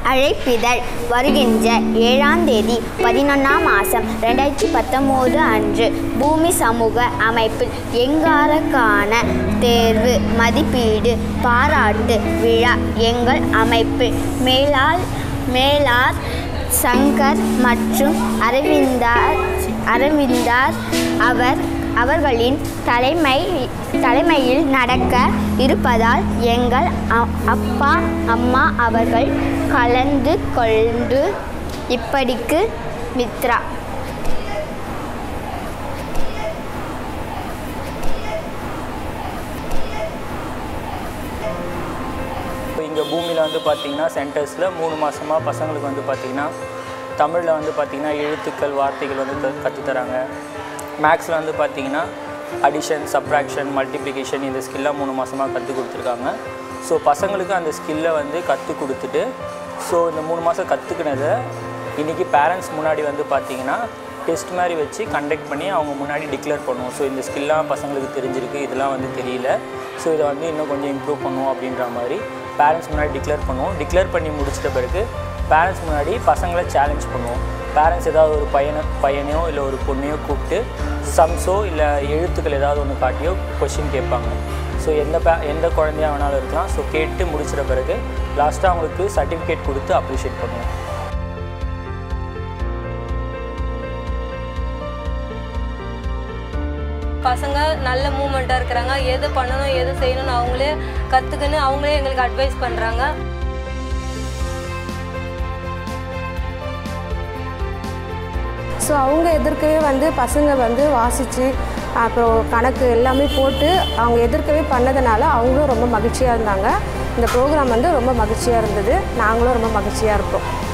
அழைப்பிதழ் வருகின்ற ஏழாம் தேதி பதினொன்றாம் மாதம் ரெண்டாயிரத்தி பத்தொம்போது அன்று பூமி சமூக அமைப்பில் எங்காரக்கான தேர்வு மதிப்பீடு பாராட்டு விழா எங்கள் அமைப்பில் மேலாள் மேலார் சங்கர் மற்றும் அரவிந்தார் அரவிந்தார் அவர் அவர்களின் தலைமை தலைமையில் நடக்க இருப்பதால் எங்கள் அ- அப்பா அம்மா அவர்கள் கலந்து கொண்டு இப்படிக்கு மித்ரா இப்போ இங்கே பூமியில் வந்து பார்த்தீங்கன்னா சென்டர்ஸில் மூணு மாதமாக பசங்களுக்கு வந்து பார்த்திங்கன்னா தமிழில் வந்து பார்த்திங்கன்னா எழுத்துக்கள் வார்த்தைகள் வந்து க- கற்றுத் தராங்க மேக்ஸில் வந்து பார்த்திங்கன்னா அடிஷன் சப்ராக்ஷன் மல்டிப்ளிகேஷன் இந்த ஸ்கில்லாம் மூணு மாதமாக கற்றுக் கொடுத்துருக்காங்க ஸோ பசங்களுக்கு அந்த ஸ்கில்லை வந்து கற்றுக் கொடுத்துட்டு ஸோ இந்த மூணு மாதம் கற்றுக்கினதை இன்றைக்கி பேரண்ட்ஸ் முன்னாடி வந்து பார்த்திங்கன்னா டெஸ்ட் மாதிரி வச்சு கண்டக்ட் பண்ணி அவங்க முன்னாடி டிக்ளேர் பண்ணுவோம் ஸோ இந்த ஸ்கில்லாம் பசங்களுக்கு தெரிஞ்சிருக்கு இதெல்லாம் வந்து தெரியல ஸோ இதை வந்து இன்னும் கொஞ்சம் இம்ப்ரூவ் பண்ணுவோம் அப்படின்ற மாதிரி பேரண்ட்ஸ் முன்னாடி டிக்ளேர் பண்ணுவோம் டிக்ளேர் பண்ணி முடிச்சிட்ட பிறகு பேரண்ட்ஸ் முன்னாடி பசங்களை சேலஞ்ச் பண்ணுவோம் பேரண்ட்ஸ் ஏதாவது ஒரு பையனை பையனையோ இல்லை ஒரு பொண்ணையோ கூப்பிட்டு சம்ஸோ இல்லை எழுத்துக்கள் ஏதாவது ஒன்று காட்டியோ கொஷின் கேட்பாங்க ஸோ எந்த பே எந்த குழந்தையா வேணாலும் இருக்கலாம் ஸோ கேட்டு முடிச்சிட்ட பிறகு லாஸ்ட்டாக அவங்களுக்கு சர்டிஃபிகேட் கொடுத்து அப்ரிஷியேட் பண்ணுவோம் பசங்க நல்ல மூமெண்ட்டாக இருக்கிறாங்க எது பண்ணணும் எது செய்யணும்னு அவங்களே கற்றுக்குன்னு அவங்களே எங்களுக்கு அட்வைஸ் பண்ணுறாங்க ஸோ அவங்க எதிர்க்கவே வந்து பசங்க வந்து வாசித்து அப்புறம் கணக்கு எல்லாமே போட்டு அவங்க எதிர்க்கவே பண்ணதுனால அவங்களும் ரொம்ப மகிழ்ச்சியாக இருந்தாங்க இந்த ப்ரோக்ராம் வந்து ரொம்ப மகிழ்ச்சியாக இருந்தது நாங்களும் ரொம்ப மகிழ்ச்சியாக இருக்கோம்